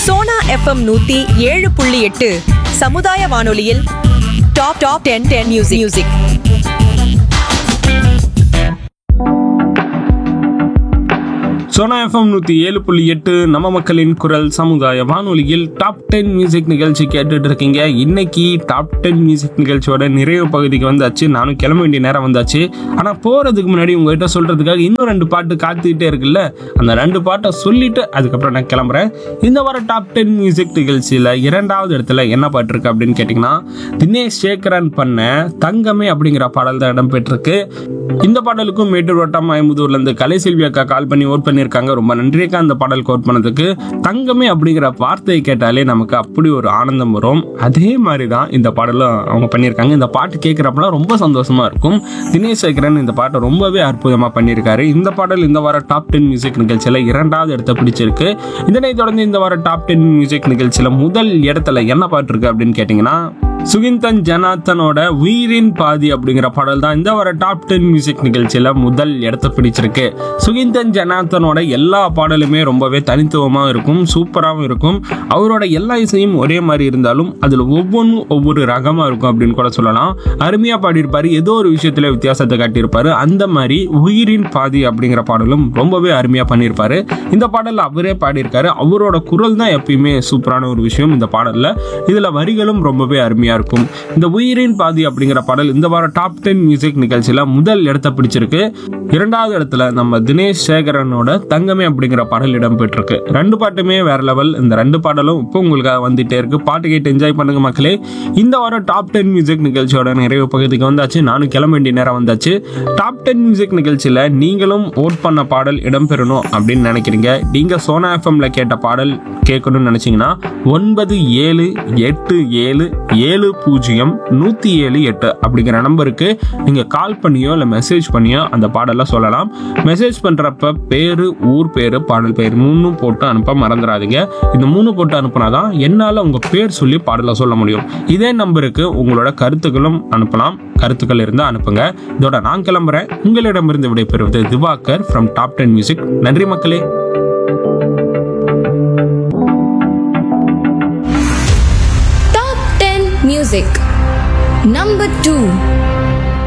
Sona FM நூத்தி ஏழு புள்ளி எட்டு சமுதாய வானொலியில் top top ten ten music music Sona FM நூற்றி ஏழு புள்ளி எட்டு நம்ம மக்களின் குரல் சமுதாய வானொலியில் டாப் டென் மியூசிக் நிகழ்ச்சி கேட்டுட்டு இருக்கீங்க இன்னைக்கு டாப் டென் மியூசிக் நிகழ்ச்சியோட நிறைவு பகுதிக்கு வந்தாச்சு நானும் கிளம்ப வேண்டிய நேரம் வந்தாச்சு ஆனால் போகிறதுக்கு முன்னாடி உங்ககிட்ட சொல்கிறதுக்காக இன்னும் ரெண்டு பாட்டு காத்துக்கிட்டே இருக்குல்ல அந்த ரெண்டு பாட்டை சொல்லிட்டு அதுக்கப்புறம் நான் கிளம்புறேன் இந்த வார டாப் டென் மியூசிக் நிகழ்ச்சியில் இரண்டாவது இடத்துல என்ன பாட்டு இருக்கு அப்படின்னு கேட்டிங்கன்னா தினேஷ் சேகரன் பண்ண தங்கமே அப்படிங்கிற பாடல் தான் இடம்பெற்றிருக்கு இந்த பாடலுக்கும் மேட்டூர் வட்டம் ஐம்பதூர்லேருந்து கலை செல்வி அக்கா கால் பண்ணி ஓட் பண்ணியிருக்காங்க ரொம்ப நன்றி அக்கா அந்த பாடல் கோட் பண்ணதுக்கு தங்கமே அப்படிங்கிற வார்த்தையை கேட்டாலே நமக்கு அப்படி ஒரு ஆனந்தம் வரும் அதே மாதிரி தான் இந்த பாடலும் அவங்க பண்ணியிருக்காங்க இந்த பாட்டு கேட்குறப்பலாம் ரொம்ப சந்தோஷமா இருக்கும் தினேஷ் சேகரன் இந்த பாட்டை ரொம்பவே அற்புதமாக பண்ணியிருக்காரு இந்த பாடல் இந்த வார டாப் டென் மியூசிக் நிகழ்ச்சியில் இரண்டாவது இடத்த பிடிச்சிருக்கு இதனை தொடர்ந்து இந்த வார டாப் டென் மியூசிக் நிகழ்ச்சியில் முதல் இடத்துல என்ன பாட்டு இருக்கு அப்படின்னு கேட்டிங்கன்னா சுகிந்தன் ஜனாத்தனோட உயிரின் பாதி அப்படிங்கிற பாடல் தான் இந்த வர டாப் டென் மியூசிக் நிகழ்ச்சியில் முதல் இடத்த பிடிச்சிருக்கு சுகிந்தன் ஜனாத்தனோட எல்லா பாடலுமே ரொம்பவே தனித்துவமாக இருக்கும் சூப்பராகவும் இருக்கும் அவரோட எல்லா இசையும் ஒரே மாதிரி இருந்தாலும் அதில் ஒவ்வொன்றும் ஒவ்வொரு ரகமாக இருக்கும் அப்படின்னு கூட சொல்லலாம் அருமையாக பாடியிருப்பார் ஏதோ ஒரு விஷயத்தில் வித்தியாசத்தை காட்டியிருப்பாரு அந்த மாதிரி உயிரின் பாதி அப்படிங்கிற பாடலும் ரொம்பவே அருமையாக பண்ணியிருப்பாரு இந்த பாடலில் அவரே பாடியிருக்காரு அவரோட குரல் தான் எப்பயுமே சூப்பரான ஒரு விஷயம் இந்த பாடலில் இதில் வரிகளும் ரொம்பவே அருமையாக இருக்கும் இந்த உயிரின் பாதி அப்படிங்கிற பாடல் இந்த வாரம் டாப் டென் மியூசிக் நிகழ்ச்சியில் முதல் இடத்த பிடிச்சிருக்கு இரண்டாவது இடத்துல நம்ம தினேஷ் சேகரனோட தங்கமே அப்படிங்கிற பாடல் இடம்பெற்றிருக்கு ரெண்டு பாட்டுமே வேற லெவல் இந்த ரெண்டு பாடலும் இப்போ உங்களுக்காக வந்துட்டே இருக்கு பாட்டு கேட்டு என்ஜாய் பண்ணுங்க மக்களே இந்த வாரம் டாப் டென் மியூசிக் நிகழ்ச்சியோட நிறைவு பகுதிக்கு வந்தாச்சு நானும் கிளம்ப வேண்டிய நேரம் வந்தாச்சு டாப் டென் மியூசிக் நிகழ்ச்சியில் நீங்களும் ஓட் பண்ண பாடல் இடம்பெறணும் அப்படின்னு நினைக்கிறீங்க நீங்க சோனா எஃப்எம்ல கேட்ட பாடல் கேட்கணும்னு நினைச்சீங்கன்னா ஒன்பது ஏழு எட்டு ஏழு ஏழு பூஜ்ஜியம் நூற்றி ஏழு எட்டு அப்படிங்கிற நம்பருக்கு நீங்கள் கால் பண்ணியோ இல்லை மெசேஜ் பண்ணியோ அந்த பாடலாம் சொல்லலாம் மெசேஜ் பண்ணுறப்ப பேர் ஊர் பேர் பாடல் பேர் மூணும் போட்டு அனுப்ப மறந்துடாதீங்க இந்த மூணு போட்டு அனுப்புனா தான் என்னால் உங்கள் பேர் சொல்லி பாடலை சொல்ல முடியும் இதே நம்பருக்கு உங்களோட கருத்துக்களும் அனுப்பலாம் கருத்துக்கள் இருந்தால் அனுப்புங்க இதோட நான் கிளம்புறேன் உங்களிடமிருந்து விடைபெறுவது Diwakar from top ten music நன்றி மக்களே Top 10 Music Number 2